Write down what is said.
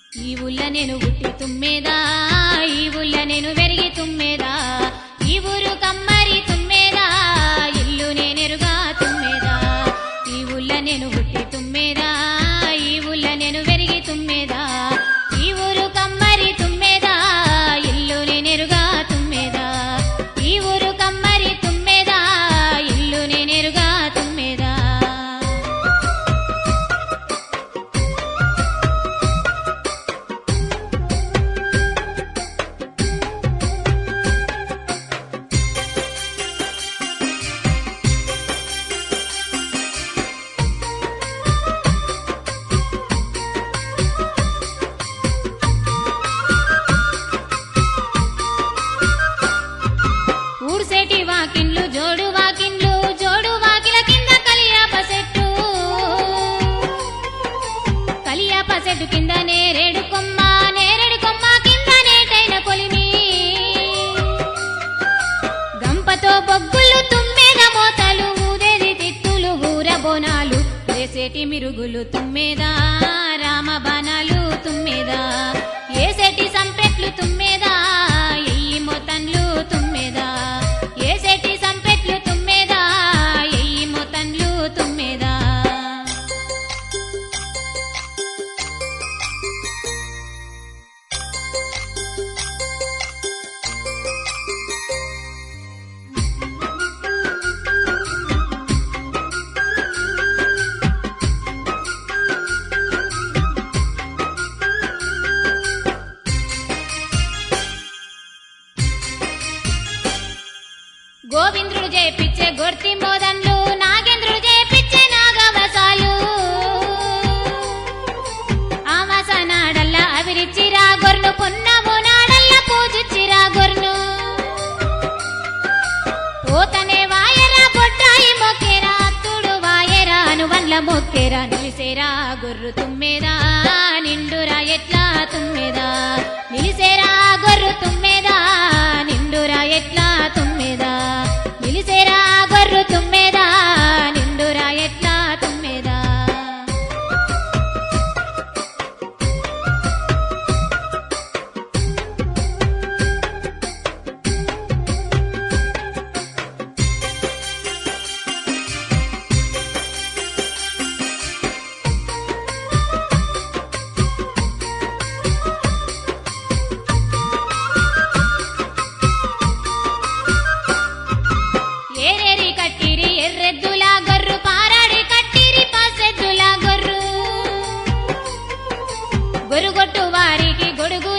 ఈ ఊళ్ళ నేను పుట్టి తుమ్మేదా ఈ ఊళ్ళ నేను పెరిగి తుమ్మేదా ఈ ఊరు కమ్మరి తుమ్మేదా ఇల్లు నేనెరుగా తుమ్మేదా ఈ ఊళ్ళ నేను పుట్టి తుమ్మేదా ఈ ఊళ్ళ నేను పెరిగి తుమ్మేదా ఈ ఊరు కమ్మరి తుమ్మేదా ఇల్లు నేనెరుగా తుమ్మేదా ఈ ఊరు కమ్మరి తుమ్మేదా ఇల్లు నేనెరుగా తుమ్మేదా ఊడ్సేటి వాకిన్లు జోడు వాకిన్లు జోడు వాకిల కింద కలియాప చెట్టు కలియాప చెట్టు కింద నేరేడు కొమ్మ నేరేడు కొమ్మ కింద నేటైన కొలిమి గంపతో బొగ్గులు తుమ్మేద మోతలు ఊదేది తిత్తులు ఊర బోనాలు వేసేటి మిరుగులు తుమ్మేదా రామ బాణాలు తుమ్మేదా ఏసేటి సంపెట్లు తుమ్మేదా ఎయ్యి మొతన్లు తుమ్మేదా ఏసేటి సంపెట్లు తుమ్మేదా ఎయ్యి మొతన్లు తుమ్మేదా గోవింద్రుడు చేపిచ్చే గొర్తి మోదన్లు నాగేంద్రుడు చేపిచ్చే నాగవసాలు ఆమాసనాడల్ల అవిరిచ్చిరా గొర్ను పున్నము నాడల్ల పూజిచ్చిరా గొర్ను పోతనే వాయరా బొట్టాయి మొక్కేరా అత్తుడు వాయరా అనువన్ల మొక్కేరా నిలిసేరా గొర్రు తుమ్మేదా నిండురా ఎట్లా తుమ్మేదా నిలిసేరా గొర్రు తుమ్మేదా నిండురా ఎట్లా తుమ్మేదా నిలిసేరా గొర్రు తుమ్మేదా నిండురా ఎట్లా తుమ్మేదా ఏరేరి కట్టిరి ఎర్రెద్దులా గొర్రు పారాడి కట్టిరి పాసెద్దులా గొర్రు గొరుగొట్టు వారికి గొడుగు